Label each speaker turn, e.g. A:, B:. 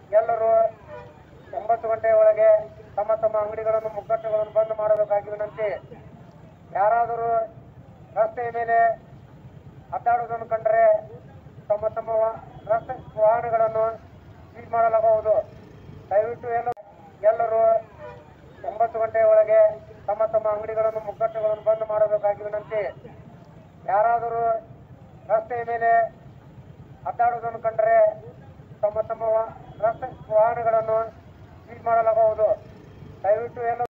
A: ಎಲ್ಲರೂ ಒಂಬತ್ತು ಗಂಟೆಯ ಒಳಗೆ ತಮ್ಮ ತಮ್ಮ ಅಂಗಡಿಗಳನ್ನು ಮುಗ್ಗಟ್ಟುಗಳನ್ನು ಬಂದ್ ಮಾಡಬೇಕಾಗಿ ವಿನಂತಿ ಯಾರಾದರೂ ರಸ್ತೆಯ ಮೇಲೆ ಅಡ್ಡಾಡುವುದನ್ನು ಕಂಡರೆ ತಮ್ಮ ತಮ್ಮ ವಾ- ರಸ್ತೆ ವಾಹನಗಳನ್ನು ಸೀಲ್ ಮಾಡಲಾಗುವುದು ದಯವಿಟ್ಟು ಎಲ್ಲ ಎಲ್ಲರೂ ಒಂಬತ್ತು ಗಂಟೆಯ ಒಳಗೆ ತಮ್ಮ ತಮ್ಮ ಅಂಗಡಿಗಳನ್ನು ಮುಗ್ಗಟ್ಟುಗಳನ್ನು ಬಂದ್ ಮಾಡಬೇಕಾಗಿ ವಿನಂತಿ ಯಾರಾದರೂ ರಸ್ತೆಯ ಮೇಲೆ ಅಡ್ಡಾಡುವುದನ್ನು ಕಂಡರೆ ತಮ್ಮ ತಮ್ಮ ವಾ- ರಸ್ತೆ ವಾಹನಗಳನ್ನು ಸೀಲ್ ಮಾಡಲಾಗುವುದು ದಯವಿಟ್ಟು ಎಲ್ಲ